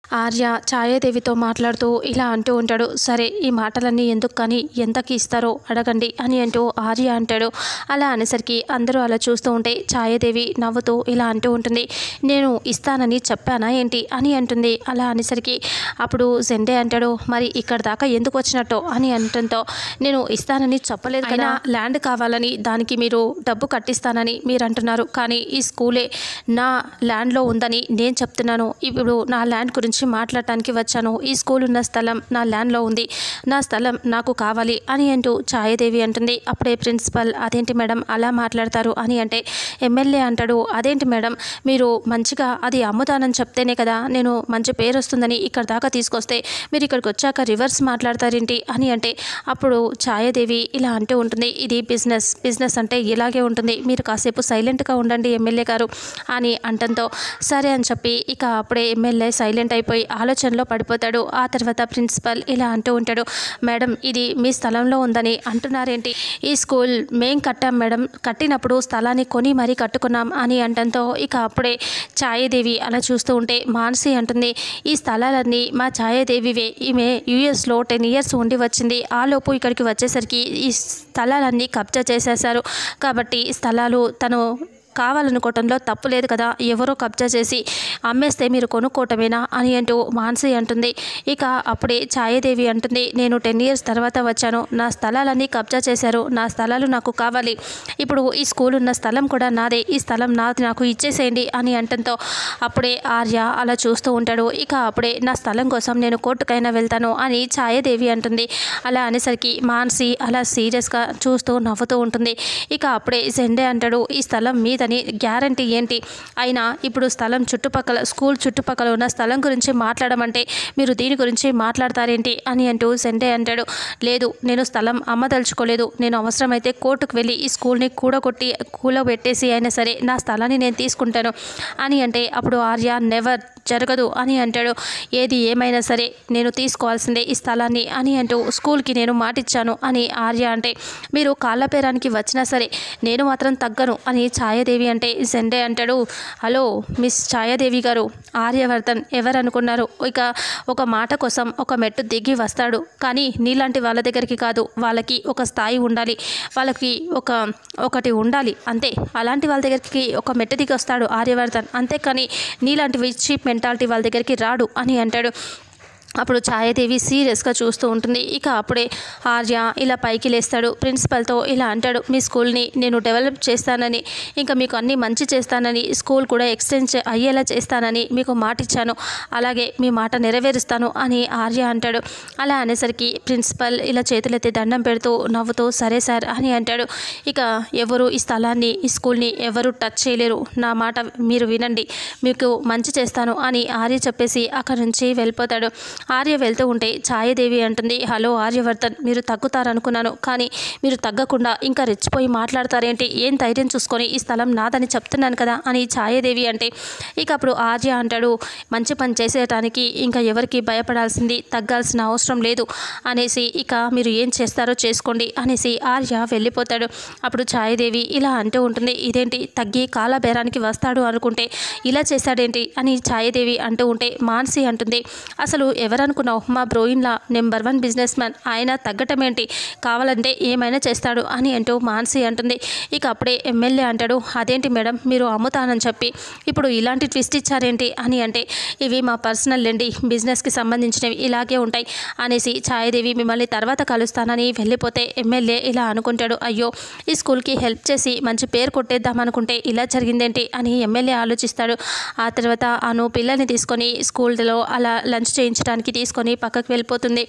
ఆర్య ఛాయాదేవితో మాట్లాడుతూ ఇలా అంటూ ఉంటాడు సరే ఈ మాటలన్నీ ఎందుకు కానీ ఎంతకి ఇస్తారో అడగండి అని అంటూ ఆర్య అంటాడు అలా అనేసరికి అందరూ అలా చూస్తూ ఉంటే ఛాయాదేవి నవ్వుతూ ఇలా అంటూ ఉంటుంది నేను ఇస్తానని చెప్పానా ఏంటి అని అంటుంది అలా అనేసరికి అప్పుడు జెండే అంటాడు మరి ఇక్కడ దాకా ఎందుకు వచ్చినట్టు అని అనటంతో నేను ఇస్తానని చెప్పలేదు కదా ల్యాండ్ కావాలని దానికి మీరు డబ్బు కట్టిస్తానని మీరు అంటున్నారు కానీ ఈ స్కూలే నా ల్యాండ్లో ఉందని నేను చెప్తున్నాను ఇప్పుడు నా ల్యాండ్ గురించి మాట్లాడటానికి వచ్చాను ఈ స్కూల్ ఉన్న స్థలం నా ల్యాండ్లో ఉంది నా స్థలం నాకు కావాలి అని అంటూ ఛాయాదేవి అంటుంది అప్పుడే ప్రిన్సిపల్ అదేంటి మేడం అలా మాట్లాడతారు అని అంటే ఎమ్మెల్యే అంటాడు అదేంటి మేడం మీరు మంచిగా అది అమ్ముతానని చెప్తేనే కదా నేను మంచి పేరు వస్తుందని ఇక్కడ దాకా తీసుకొస్తే మీరు ఇక్కడికి వచ్చాక రివర్స్ మాట్లాడతారేంటి అని అంటే అప్పుడు ఛాయాదేవి ఇలా అంటూ ఉంటుంది ఇది బిజినెస్ బిజినెస్ అంటే ఇలాగే ఉంటుంది మీరు కాసేపు సైలెంట్గా ఉండండి ఎమ్మెల్యే గారు అని అంటంతో సరే అని చెప్పి ఇక అప్పుడే ఎమ్మెల్యే సైలెంట్ అయిపోయి ఆలోచనలో పడిపోతాడు ఆ తర్వాత ప్రిన్సిపల్ ఇలా అంటూ ఉంటాడు మేడం ఇది మీ స్థలంలో ఉందని అంటున్నారేంటి ఈ స్కూల్ మేం కట్టాం మేడం కట్టినప్పుడు స్థలాన్ని కొని మరీ కట్టుకున్నాం అని అంటంతో ఇక అప్పుడే ఛాయాదేవి అలా చూస్తూ ఉంటే మానసి అంటుంది ఈ స్థలాలన్నీ మా ఛాయాదేవివే ఈమె యూఎస్లో టెన్ ఇయర్స్ ఉండి వచ్చింది ఆ లోపు ఇక్కడికి వచ్చేసరికి ఈ స్థలాలన్నీ కబ్జా చేసేశారు కాబట్టి స్థలాలు తను కావాలనుకోవటంలో తప్పు లేదు కదా ఎవరో కబ్జా చేసి అమ్మేస్తే మీరు కొనుక్కోవటమేనా అని అంటూ మానసి అంటుంది ఇక అప్పుడే ఛాయాదేవి అంటుంది నేను టెన్ ఇయర్స్ తర్వాత వచ్చాను నా స్థలాలన్నీ కబ్జా చేశారు నా స్థలాలు నాకు కావాలి ఇప్పుడు ఈ స్కూల్ ఉన్న స్థలం కూడా నాదే ఈ స్థలం నాది నాకు ఇచ్చేసేయండి అని అంటంతో అప్పుడే ఆర్య అలా చూస్తూ ఉంటాడు ఇక అప్పుడే నా స్థలం కోసం నేను కోర్టుకైనా వెళ్తాను అని ఛాయాదేవి అంటుంది అలా అనేసరికి మానసి అలా సీరియస్గా చూస్తూ నవ్వుతూ ఉంటుంది ఇక అప్పుడే జెండే అంటాడు ఈ స్థలం మీదని గ్యారంటీ ఏంటి అయినా ఇప్పుడు స్థలం చుట్టుపక్కల స్కూల్ చుట్టుపక్కల ఉన్న స్థలం గురించి మాట్లాడమంటే మీరు దీని గురించి మాట్లాడతారేంటి అని అంటూ సెండే అంటాడు లేదు నేను స్థలం అమ్మదలుచుకోలేదు నేను అవసరమైతే కోర్టుకు వెళ్ళి ఈ స్కూల్ని కూడగొట్టి కూలబెట్టేసి అయినా సరే నా స్థలాన్ని నేను తీసుకుంటాను అని అంటే అప్పుడు ఆర్య నెవర్ జరగదు అని అంటాడు ఏది ఏమైనా సరే నేను తీసుకోవాల్సిందే ఈ స్థలాన్ని అని అంటూ స్కూల్కి నేను మాటిచ్చాను అని ఆర్య అంటే మీరు కాళ్ళపేరానికి వచ్చినా సరే నేను మాత్రం తగ్గను అని ఛాయాదేవి అంటే జెండే అంటాడు హలో మిస్ ఛాయాదేవి గారు ఆర్యవర్ధన్ ఎవరు అనుకున్నారు ఇక ఒక మాట కోసం ఒక మెట్టు దిగి వస్తాడు కానీ నీలాంటి వాళ్ళ దగ్గరికి కాదు వాళ్ళకి ఒక స్థాయి ఉండాలి వాళ్ళకి ఒక ఒకటి ఉండాలి అంతే అలాంటి వాళ్ళ దగ్గరికి ఒక మెట్టు దిగి వస్తాడు ఆర్యవర్ధన్ అంతేకాని నీలాంటి చీప్ మెంటాలిటీ వాళ్ళ దగ్గరికి రాడు అని అంటాడు అప్పుడు ఛాయాదేవి సీరియస్గా చూస్తూ ఉంటుంది ఇక అప్పుడే ఆర్య ఇలా పైకి లేస్తాడు ప్రిన్సిపల్తో ఇలా అంటాడు మీ స్కూల్ని నేను డెవలప్ చేస్తానని ఇంకా మీకు అన్ని మంచి చేస్తానని స్కూల్ కూడా ఎక్స్టెండ్ చే- అయ్యేలా చేస్తానని మీకు మాట ఇచ్చాను అలాగే మీ మాట నెరవేరుస్తాను అని ఆర్య అంటాడు అలా అనేసరికి ప్రిన్సిపల్ ఇలా చేతులెత్తి దండం పెడుతూ నవ్వుతూ సరే సార్ అని అంటాడు ఇక ఎవరు ఈ స్థలాన్ని ఈ స్కూల్ని ఎవరు టచ్ చేయలేరు నా మాట మీరు వినండి మీకు మంచి చేస్తాను అని ఆర్య చెప్పేసి అక్కడి నుంచి వెళ్ళిపోతాడు ఆర్య వెళ్తూ ఉంటే ఛాయాదేవి అంటుంది హలో ఆర్యవర్ధన్ మీరు తగ్గుతారనుకున్నాను కానీ మీరు తగ్గకుండా ఇంకా రెచ్చిపోయి మాట్లాడతారేంటి ఏం ధైర్యం చూసుకొని ఈ స్థలం నాదని చెప్తున్నాను కదా అని ఛాయాదేవి అంటే ఇక అప్పుడు ఆర్య అంటాడు మంచి పని చేసేయటానికి ఇంకా ఎవరికి భయపడాల్సింది తగ్గాల్సిన అవసరం లేదు అనేసి ఇక మీరు ఏం చేస్తారో చేసుకోండి అనేసి ఆర్య వెళ్ళిపోతాడు అప్పుడు ఛాయాదేవి ఇలా అంటూ ఉంటుంది ఇదేంటి తగ్గి కాల బేరానికి వస్తాడు అనుకుంటే ఇలా చేశాడేంటి అని ఛాయాదేవి అంటూ ఉంటే మానసి అంటుంది అసలు ఎవరనుకున్నావు మా బ్రోయిన్లా నెంబర్ వన్ బిజినెస్ మ్యాన్ ఆయన తగ్గటం ఏంటి కావాలంటే ఏమైనా చేస్తాడు అని అంటూ మానసి అంటుంది ఇక అప్పుడే ఎమ్మెల్యే అంటాడు అదేంటి మేడం మీరు అమ్ముతానని చెప్పి ఇప్పుడు ఇలాంటి ట్విస్ట్ ఇచ్చారేంటి అని అంటే ఇవి మా పర్సనల్ లేండి బిజినెస్కి సంబంధించినవి ఇలాగే ఉంటాయి అనేసి ఛాయాదేవి మిమ్మల్ని తర్వాత కలుస్తానని వెళ్ళిపోతే ఎమ్మెల్యే ఇలా అనుకుంటాడు అయ్యో ఈ స్కూల్కి హెల్ప్ చేసి మంచి పేరు కొట్టేద్దాం అనుకుంటే ఇలా జరిగిందేంటి అని ఎమ్మెల్యే ఆలోచిస్తాడు ఆ తర్వాత అను పిల్లల్ని తీసుకొని స్కూల్లో అలా లంచ్ చేయించడానికి తీసుకొని పక్కకు వెళ్ళిపోతుంది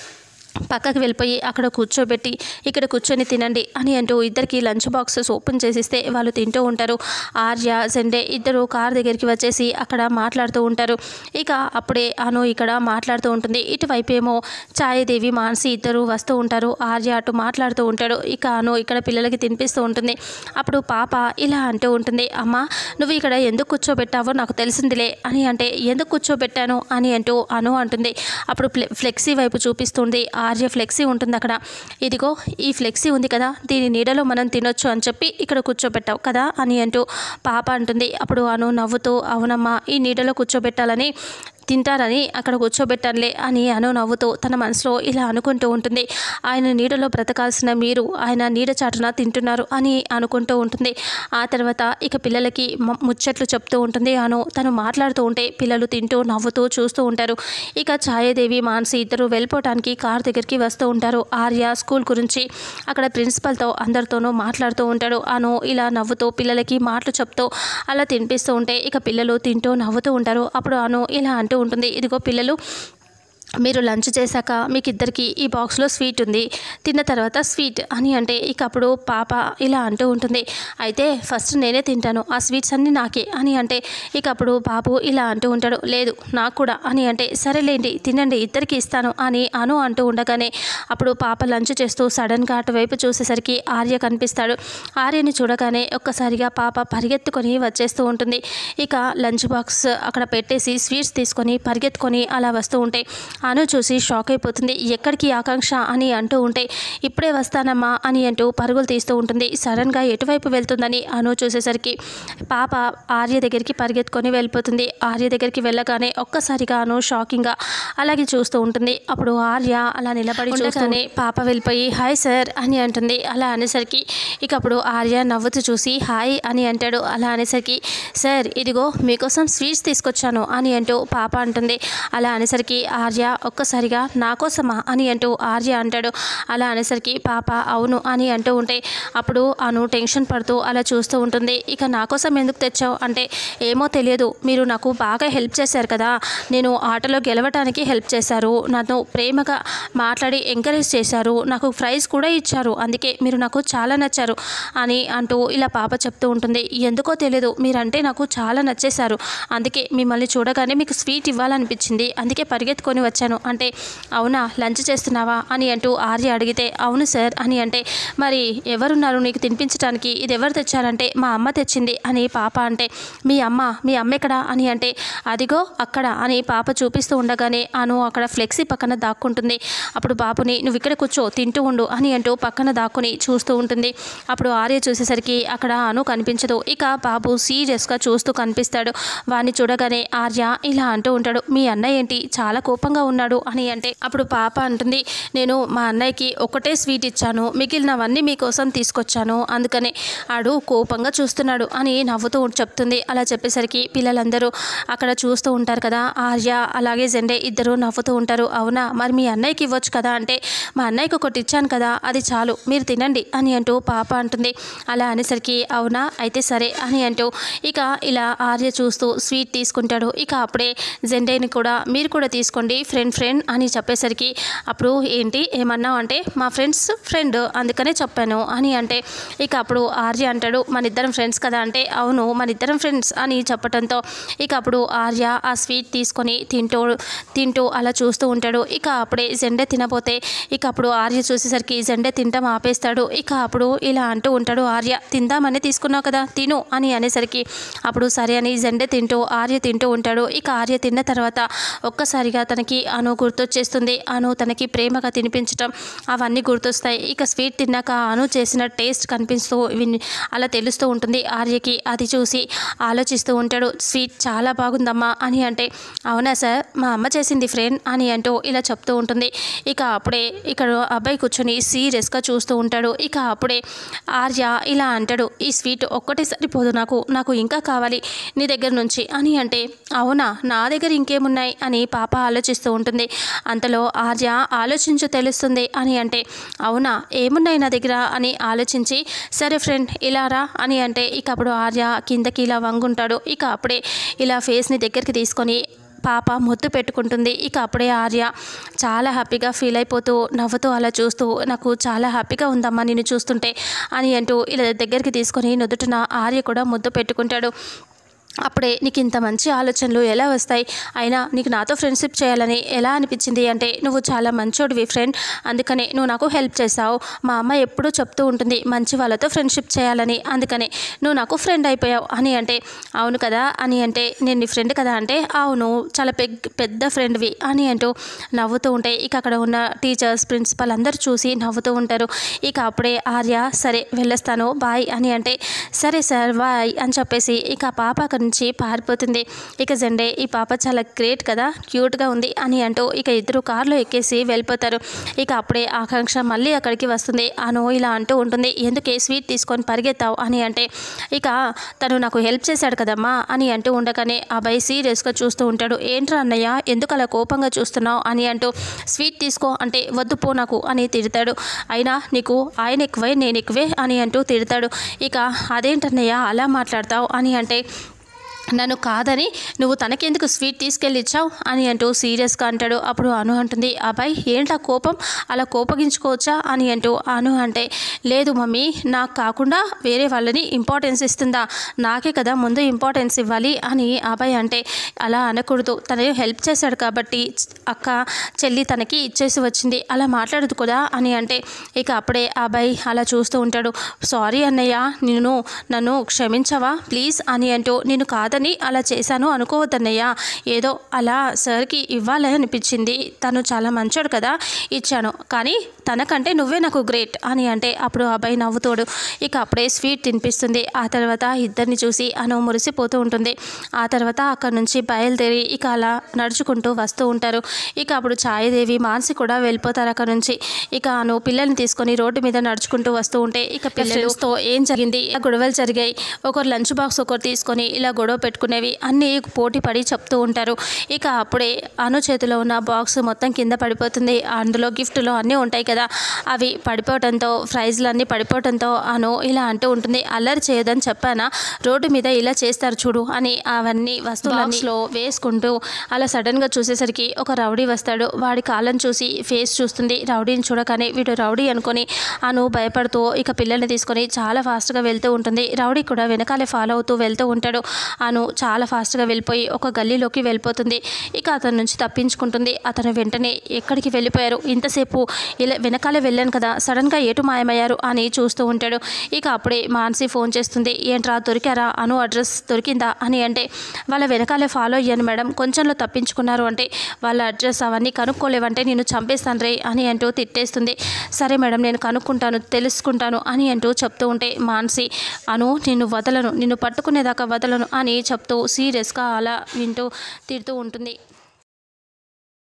పక్కకు వెళ్ళిపోయి అక్కడ కూర్చోబెట్టి ఇక్కడ కూర్చొని తినండి అని అంటూ ఇద్దరికి లంచ్ బాక్సెస్ ఓపెన్ చేసిస్తే వాళ్ళు తింటూ ఉంటారు ఆర్య సెండే ఇద్దరు కార్ దగ్గరికి వచ్చేసి అక్కడ మాట్లాడుతూ ఉంటారు ఇక అప్పుడే అను ఇక్కడ మాట్లాడుతూ ఉంటుంది ఇటువైపు ఏమో ఛాయదేవి మానసి ఇద్దరు వస్తూ ఉంటారు ఆర్య అటు మాట్లాడుతూ ఉంటాడు ఇక అను ఇక్కడ పిల్లలకి తినిపిస్తూ ఉంటుంది అప్పుడు పాప ఇలా అంటూ ఉంటుంది అమ్మ నువ్వు ఇక్కడ ఎందుకు కూర్చోబెట్టావో నాకు తెలిసిందిలే అని అంటే ఎందుకు కూర్చోబెట్టాను అని అంటూ అను అంటుంది అప్పుడు ఫ్లె- ఫ్లెక్సీ వైపు చూపిస్తుంది ఆర్య ఫ్లెక్సీ ఉంటుంది అక్కడ ఇదిగో ఈ ఫ్లెక్సీ ఉంది కదా దీని నీడలో మనం తినొచ్చు అని చెప్పి ఇక్కడ కూర్చోబెట్టావు కదా అని అంటూ పాప అంటుంది అప్పుడు అను నవ్వుతూ అవునమ్మా ఈ నీడలో కూర్చోబెట్టాలని తింటారని అక్కడ కూర్చోబెట్టానులే అని అను నవ్వుతూ తన మనసులో ఇలా అనుకుంటూ ఉంటుంది ఆయన నీడలో బ్రతకాల్సిన మీరు ఆయన నీడ చాటున తింటున్నారు అని అనుకుంటూ ఉంటుంది ఆ తర్వాత ఇక పిల్లలకి మ- ముచ్చట్లు చెప్తూ ఉంటుంది అను తను మాట్లాడుతూ ఉంటే పిల్లలు తింటూ నవ్వుతూ చూస్తూ ఉంటారు ఇక ఛాయాదేవి మానసి ఇద్దరు వెళ్ళిపోవటానికి కార్ దగ్గరికి వస్తూ ఉంటారు ఆర్య స్కూల్ గురించి అక్కడ ప్రిన్సిపల్తో అందరితోనూ మాట్లాడుతూ ఉంటాడు అను ఇలా నవ్వుతూ పిల్లలకి మాటలు చెప్తూ అలా తినిపిస్తూ ఉంటే ఇక పిల్లలు తింటూ నవ్వుతూ ఉంటారు అప్పుడు అను ఇలా అంటూ ఉంటుంది ఇదిగో పిల్లలు మీరు లంచ్ చేశాక మీకు ఇద్దరికి ఈ బాక్స్లో స్వీట్ ఉంది తిన్న తర్వాత స్వీట్ అని అంటే ఇక అప్పుడు పాప ఇలా అంటూ ఉంటుంది అయితే ఫస్ట్ నేనే తింటాను ఆ స్వీట్స్ అన్నీ నాకే అని అంటే ఇక అప్పుడు బాబు ఇలా అంటూ ఉంటాడు లేదు నాకు కూడా అని అంటే సరేలేండి తినండి ఇద్దరికి ఇస్తాను అని అను అంటూ ఉండగానే అప్పుడు పాప లంచ్ చేస్తూ సడన్గా అటువైపు చూసేసరికి ఆర్య కనిపిస్తాడు ఆర్యని చూడగానే ఒక్కసారిగా పాప పరిగెత్తుకొని వచ్చేస్తూ ఉంటుంది ఇక లంచ్ బాక్స్ అక్కడ పెట్టేసి స్వీట్స్ తీసుకొని పరిగెత్తుకొని అలా వస్తూ ఉంటే అను చూసి షాక్ అయిపోతుంది ఎక్కడికి ఆకాంక్ష అని అంటూ ఉంటే ఇప్పుడే వస్తానమ్మా అని అంటూ పరుగులు తీస్తూ ఉంటుంది సడన్గా ఎటువైపు వెళ్తుందని అను చూసేసరికి పాప ఆర్య దగ్గరికి పరిగెత్తుకొని వెళ్ళిపోతుంది ఆర్య దగ్గరికి వెళ్ళగానే ఒక్కసారిగా అను షాకింగ్గా అలాగే చూస్తూ ఉంటుంది అప్పుడు ఆర్య అలా నిలబడి చూస్తూనే పాప వెళ్ళిపోయి హాయ్ సార్ అని అంటుంది అలా అనేసరికి ఇక అప్పుడు ఆర్య నవ్వుతూ చూసి హాయ్ అని అంటాడు అలా అనేసరికి సార్ ఇదిగో మీకోసం స్వీట్స్ తీసుకొచ్చాను అని అంటూ పాప అంటుంది అలా అనేసరికి ఆర్య ఒక్కసారిగా నా కోసమా అని అంటూ ఆర్య అంటాడు అలా అనేసరికి పాప అవును అని అంటూ ఉంటే అప్పుడు అను టెన్షన్ పడుతూ అలా చూస్తూ ఉంటుంది ఇక నా కోసం ఎందుకు తెచ్చావు అంటే ఏమో తెలియదు మీరు నాకు బాగా హెల్ప్ చేశారు కదా నేను ఆటలో గెలవటానికి హెల్ప్ చేశారు నన్ను ప్రేమగా మాట్లాడి ఎంకరేజ్ చేశారు నాకు ప్రైజ్ కూడా ఇచ్చారు అందుకే మీరు నాకు చాలా నచ్చారు అని అంటూ ఇలా పాప చెప్తూ ఉంటుంది ఎందుకో తెలియదు మీరంటే నాకు చాలా నచ్చేశారు అందుకే మిమ్మల్ని చూడగానే మీకు స్వీట్ ఇవ్వాలనిపించింది అందుకే పరిగెత్తుకొని వచ్చాను అంటే అవునా లంచ్ చేస్తున్నావా అని అంటూ ఆర్య అడిగితే అవును సార్ అని అంటే మరి ఎవరున్నారు నీకు తినిపించడానికి ఇది ఎవరు తెచ్చారంటే మా అమ్మ తెచ్చింది అని పాప అంటే మీ అమ్మ మీ అమ్మ ఎక్కడా అని అంటే అదిగో అక్కడ అని పాప చూపిస్తూ ఉండగానే అను అక్కడ ఫ్లెక్సీ పక్కన దాక్కుంటుంది అప్పుడు బాబుని నువ్వు ఇక్కడ కూర్చో తింటూ ఉండు అని అంటూ పక్కన దాక్కుని చూస్తూ ఉంటుంది అప్పుడు ఆర్య చూసేసరికి అక్కడ అను కనిపించదు ఇక బాబు సీరియస్గా చూస్తూ కనిపిస్తాడు వాడిని చూడగానే ఆర్య ఇలా అంటూ ఉంటాడు మీ అన్నయ్య ఏంటి చాలా కోపంగా ఉన్నాడు అని అంటే అప్పుడు పాప అంటుంది నేను మా అన్నయ్యకి ఒకటే స్వీట్ ఇచ్చాను మిగిలినవన్నీ మీకోసం తీసుకొచ్చాను అందుకనే ఆడు కోపంగా చూస్తున్నాడు అని నవ్వుతూ చెప్తుంది అలా చెప్పేసరికి పిల్లలందరూ అక్కడ చూస్తూ ఉంటారు కదా ఆర్య అలాగే జెండే ఇద్దరు నవ్వుతూ ఉంటారు అవునా మరి మీ అన్నయ్యకి ఇవ్వచ్చు కదా అంటే మా అన్నయ్యకి ఒకటి ఇచ్చాను కదా అది చాలు మీరు తినండి అని అంటూ పాప అంటుంది అలా అనేసరికి అవునా అయితే సరే అని అంటూ ఇక ఇలా ఆర్య చూస్తూ స్వీట్ తీసుకుంటాడు ఇక అప్పుడే జెండేని కూడా మీరు కూడా తీసుకోండి ఫ్రెండ్ ఫ్రెండ్ అని చెప్పేసరికి అప్పుడు ఏంటి ఏమన్నావు అంటే మా ఫ్రెండ్స్ ఫ్రెండ్ అందుకనే చెప్పాను అని అంటే ఇక అప్పుడు ఆర్య అంటాడు మన ఇద్దరం ఫ్రెండ్స్ కదా అంటే అవును మన ఇద్దరం ఫ్రెండ్స్ అని చెప్పడంతో ఇక అప్పుడు ఆర్య ఆ స్వీట్ తీసుకొని తింటూ తింటూ అలా చూస్తూ ఉంటాడు ఇక అప్పుడే జెండే తినబోతే ఇక అప్పుడు ఆర్య చూసేసరికి జెండే తింటాం ఆపేస్తాడు ఇక అప్పుడు ఇలా అంటూ ఉంటాడు ఆర్య తిందామని తీసుకున్నావు కదా తిను అని అనేసరికి అప్పుడు సరే అని జెండే తింటూ ఆర్య తింటూ ఉంటాడు ఇక ఆర్య తిన్న తర్వాత ఒక్కసారిగా తనకి అను గుర్తొచ్చేస్తుంది అను తనకి ప్రేమగా తినిపించటం అవన్నీ గుర్తొస్తాయి ఇక స్వీట్ తిన్నాక అను చేసిన టేస్ట్ కనిపిస్తూ విన్- అలా తెలుస్తూ ఉంటుంది ఆర్యకి అది చూసి ఆలోచిస్తూ ఉంటాడు స్వీట్ చాలా బాగుందమ్మా అని అంటే అవునా సార్ మా అమ్మ చేసింది ఫ్రెండ్ అని అంటూ ఇలా చెప్తూ ఉంటుంది ఇక అప్పుడే ఇక్కడ అబ్బాయి కూర్చొని సీరియస్గా చూస్తూ ఉంటాడు ఇక అప్పుడే ఆర్య ఇలా అంటాడు ఈ స్వీట్ ఒక్కటే సరిపోదు నాకు నాకు ఇంకా కావాలి నీ దగ్గర నుంచి అని అంటే అవునా నా దగ్గర ఇంకేమున్నాయి అని పాప ఆలోచిస్తూ ఉంటుంది అంతలో ఆర్య ఆలోచించు తెలుస్తుంది అని అంటే అవునా ఏమున్నాయి నా దగ్గర అని ఆలోచించి సరే ఫ్రెండ్ ఇలా రా అని అంటే ఇక అప్పుడు ఆర్య కిందకి ఇలా వంగుంటాడు ఇక అప్పుడే ఇలా ఫేస్ని దగ్గరికి తీసుకొని పాప ముద్దు పెట్టుకుంటుంది ఇక అప్పుడే ఆర్య చాలా హ్యాపీగా ఫీల్ అయిపోతూ నవ్వుతూ అలా చూస్తూ నాకు చాలా హ్యాపీగా ఉందమ్మా నిన్ను చూస్తుంటే అని అంటూ ఇలా దగ్గరికి తీసుకొని నుదుటిన ఆర్య కూడా ముద్దు పెట్టుకుంటాడు అప్పుడే నీకు ఇంత మంచి ఆలోచనలు ఎలా వస్తాయి అయినా నీకు నాతో ఫ్రెండ్షిప్ చేయాలని ఎలా అనిపించింది అంటే నువ్వు చాలా మంచోడివి ఫ్రెండ్ అందుకనే నువ్వు నాకు హెల్ప్ చేసావు మా అమ్మ ఎప్పుడూ చెప్తూ ఉంటుంది మంచి వాళ్ళతో ఫ్రెండ్షిప్ చేయాలని అందుకనే నువ్వు నాకు ఫ్రెండ్ అయిపోయావు అని అంటే అవును కదా అని అంటే నేను నీ ఫ్రెండ్ కదా అంటే అవును చాలా పెగ్ పెద్ద ఫ్రెండ్వి అని అంటూ నవ్వుతూ ఉంటే ఇక అక్కడ ఉన్న టీచర్స్ ప్రిన్సిపల్ అందరూ చూసి నవ్వుతూ ఉంటారు ఇక అప్పుడే ఆర్య సరే వెళ్ళొస్తాను బాయ్ అని అంటే సరే సార్ బాయ్ అని చెప్పేసి ఇక పాప అక్కడి నుంచి నుంచి పారిపోతుంది ఇక జెండే ఈ పాప చాలా గ్రేట్ కదా క్యూట్గా ఉంది అని అంటూ ఇక ఇద్దరు కారులో ఎక్కేసి వెళ్ళిపోతారు ఇక అప్పుడే ఆకాంక్ష మళ్ళీ అక్కడికి వస్తుంది అను ఇలా అంటూ ఉంటుంది ఎందుకే స్వీట్ తీసుకొని పరిగెత్తావు అని అంటే ఇక తను నాకు హెల్ప్ చేశాడు కదమ్మా అని అంటూ ఉండగానే అబ్బాయి సీరియస్గా చూస్తూ ఉంటాడు ఏంట్రా అన్నయ్య ఎందుకు అలా కోపంగా చూస్తున్నావు అని అంటూ స్వీట్ తీసుకో అంటే వద్దు పో నాకు అని తిడతాడు అయినా నీకు ఆయన ఎక్కువే నేను ఎక్కువే అని అంటూ తిడతాడు ఇక అదేంటన్నయ్య అలా మాట్లాడతావు అని అంటే నన్ను కాదని నువ్వు తనకెందుకు స్వీట్ తీసుకెళ్ళి ఇచ్చావు అని అంటూ సీరియస్గా అంటాడు అప్పుడు అను అంటుంది అబ్బాయి ఏంటా కోపం అలా కోపగించుకోవచ్చా అని అంటూ అను అంటే లేదు మమ్మీ నాకు కాకుండా వేరే వాళ్ళని ఇంపార్టెన్స్ ఇస్తుందా నాకే కదా ముందు ఇంపార్టెన్స్ ఇవ్వాలి అని అబ్బాయి అంటే అలా అనకూడదు తను హెల్ప్ చేశాడు కాబట్టి అక్క చెల్లి తనకి ఇచ్చేసి వచ్చింది అలా మాట్లాడదు కదా అని అంటే ఇక అప్పుడే ఆ అబ్బాయి అలా చూస్తూ ఉంటాడు సారీ అన్నయ్య నేను నన్ను క్షమించవా ప్లీజ్ అని అంటూ నేను కాదని అలా చేశాను అనుకోవద్దన్నయ్య ఏదో అలా సార్కి ఇవ్వాలి అనిపించింది తను చాలా మంచోడు కదా ఇచ్చాను కానీ తనకంటే నువ్వే నాకు గ్రేట్ అని అంటే అప్పుడు ఆ అబ్బాయి నవ్వుతోడు ఇక అప్పుడే స్వీట్ తినిపిస్తుంది ఆ తర్వాత ఇద్దరిని చూసి అను మురిసిపోతూ ఉంటుంది ఆ తర్వాత అక్కడ నుంచి బయలుదేరి ఇక అలా నడుచుకుంటూ వస్తూ ఉంటారు ఇక అప్పుడు ఛాయదేవి మానసి కూడా వెళ్ళిపోతారు అక్కడ నుంచి ఇక అను పిల్లల్ని తీసుకొని రోడ్డు మీద నడుచుకుంటూ వస్తూ ఉంటే ఇక పిల్లలతో ఏం జరిగింది ఇలా గొడవలు జరిగాయి ఒకరు లంచ్ బాక్స్ ఒకరు తీసుకొని ఇలా గొడవ పెట్టుకునేవి అన్నీ పోటీ పడి చెప్తూ ఉంటారు ఇక అప్పుడే అను చేతిలో ఉన్న బాక్స్ మొత్తం కింద పడిపోతుంది అందులో గిఫ్ట్లు అన్నీ ఉంటాయి కదా అవి పడిపోవడంతో ప్రైజ్లు అన్నీ పడిపోవడంతో అను ఇలా అంటూ ఉంటుంది అల్లరి చేయదని చెప్పానా రోడ్డు మీద ఇలా చేస్తారు చూడు అని అవన్నీ వస్తువులలో వేసుకుంటూ అలా సడన్గా చూసేసరికి ఒక రౌడీ వస్తాడు వాడి కాళ్ళని చూసి ఫేస్ చూస్తుంది రౌడీని చూడగానే వీడు రౌడీ అనుకొని అను భయపడుతూ ఇక పిల్లల్ని తీసుకొని చాలా ఫాస్ట్గా వెళ్తూ ఉంటుంది రౌడీ కూడా వెనకాలే ఫాలో అవుతూ వెళ్తూ ఉంటాడు అను చాలా ఫాస్ట్గా వెళ్ళిపోయి ఒక గల్లీలోకి వెళ్ళిపోతుంది ఇక అతని నుంచి తప్పించుకుంటుంది అతను వెంటనే ఎక్కడికి వెళ్ళిపోయారు ఇంతసేపు ఇలా వెనకాలే వెళ్ళాను కదా సడన్గా ఏటు మాయమయ్యారు అని చూస్తూ ఉంటాడు ఇక అప్పుడే మానసి ఫోన్ చేస్తుంది ఏంట్రా దొరికారా అను అడ్రస్ దొరికిందా అని అంటే వాళ్ళ వెనకాలే ఫాలో అయ్యాను మేడం కొంచెంలో తప్పించుకున్నారు అంటే వాళ్ళ అడ్రస్ అవన్నీ కనుక్కోలేవంటే నేను చంపేస్తాను రే అని అంటూ తిట్టేస్తుంది సరే మేడం నేను కనుక్కుంటాను తెలుసుకుంటాను అని అంటూ చెప్తూ ఉంటే మానసి అను నిన్ను వదలను నిన్ను పట్టుకునేదాకా వదలను అని చెప్తూ సీరియస్గా అలా వింటూ తిడుతూ ఉంటుంది